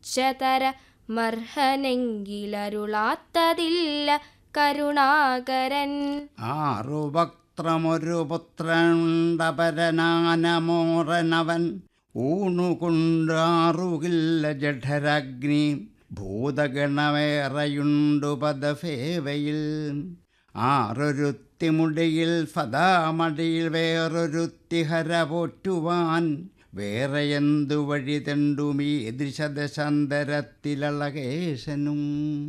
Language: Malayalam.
ചതര മർഹനെങ്കിലരുളാത്തതില്ല കരുണാകരൻ ആറു വക്ത്രമൊരു പുത്രനുണ്ടപരനാനമോറനവൻ ഊണുകൊണ്ടാറുകില്ല ജഠരഗ്നി ഭൂതഗണമേറയുണ്ടു പദഫേവയിൽ ആറൊരുത്തിമുടിയിൽ ഫതാമടിയിൽ വേറൊരുത്തിഹര പോറ്റുവാൻ വേറെ എന്തു വഴി തെണ്ടുമീ ദൃശദശാന്തരത്തിലളകേശനും